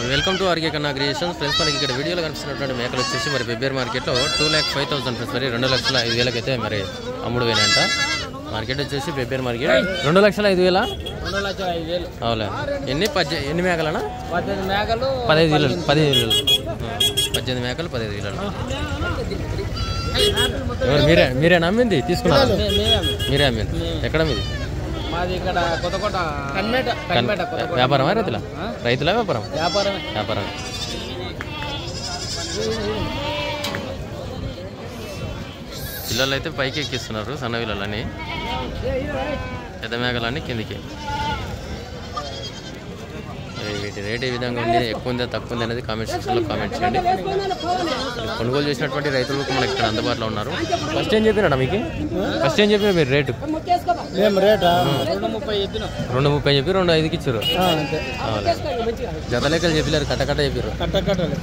Welcome to RK Kanna creations friends మనకి ఇక్కడ వీడియోలో కనిపిస్తున్నటువంటి మేకలు వచ్చేసి మరి బెబ్బేర్ మార్కెట్లో two lakh five thousand friends మరి రెండు లక్షల ఐదు వేలకైతే మరి అమ్ముడు పోయినంట మార్కెట్ వచ్చేసి బెబ్బేర్ మార్కెట్ రెండు లక్షల ఐదు వేల రెండు లక్షల ఐదు వేలు అవులే ఎన్ని పద్దె ఎన్ని మేకలనా పద్దెనిమిది మేకలు పదహైదు వేలు పదిహేను వేలు పద్దెనిమిది మేకలు పదిహేను వేలు ఎవరు మీరే మీరేనా అమ్మింది తీసుకున్నారు మే- మేమే అమ్మి. మీరే అమ్మింది ఎక్కడ మీది మాది ఇక్కడ కొత్తకోట కన్మేట కన్మేట కొత్తకోట వ్యాపారమా రైతుల ఆ? రైతుల వ్యాపారం వ్యాపారమే వ్యాపారం పిల్లలు అయితే పైకి ఎక్కిస్తున్నారు సన్న పిల్లలని పెద్ద మేకలన్నీ కిందికి మరి వీటి రేట్ ఏ విధంగా ఉంది ఎక్కువ ఉందా తక్కువ ఉంది అనేది కామెంట్ సెక్షన్లో కామెంట్ చేయండి మరి కొనుగోలు చేసినటువంటి రైతులకు మనకి ఇక్కడ అందుబాటులో ఉన్నారు ఫస్ట్ ఏం చెప్పినాడా మీకు ఫస్ట్ ఏం చెప్పిన మీరు రేటు మేము రేటా రెండు ముప్పై చెప్పిన రెండు ముప్పై చెప్పి రెండు ఐదుకి ఇచ్చారు అంతే అవునా జత లెక్కలు చెప్పలేరు కట్ట కట్ట చెప్పారు కట్ట కట్టాలి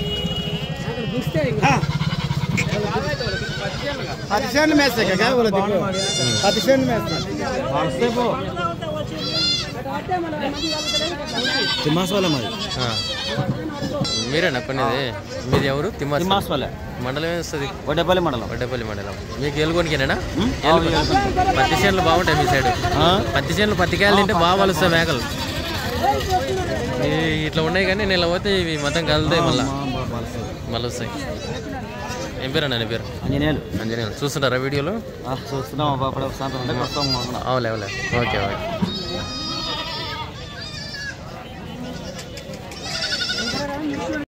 అతిశయాన్ని మేస్తే అతిశయాన్ని మేస్తే తిమ్మాస్ వాళ్ళ మాది మీరేనా కొనేది మీది ఎవరు తిమ్మాస్ తిమ్మాస్ వాళ్ళ మండలం ఏం వస్తుంది వడ్డేపల్లి మండలం వడ్డేపల్లి మండలం మీకు ఎలుగొనికేనా పత్తి చేనులు బాగుంటాయి మీ సైడ్ పత్తి చేనులు పత్తికాయలు తింటే బాగా వలుస్తాయి మేకలు ఈ- ఇట్లా ఉన్నాయి కానీ నేను ఇలా పోతే ఇవి మొత్తం కలుతాయి మళ్ళా మళ్ళీ వస్తాయి ఏం పేరు అన్న నీ పేరు అంజనేయులు అంజనేయులు చూస్తుంటారా వీడియోలో చూస్తున్నాం అప్పుడు సాయంత్రం వస్తాం అవులే అవులే ఓకే ఓకే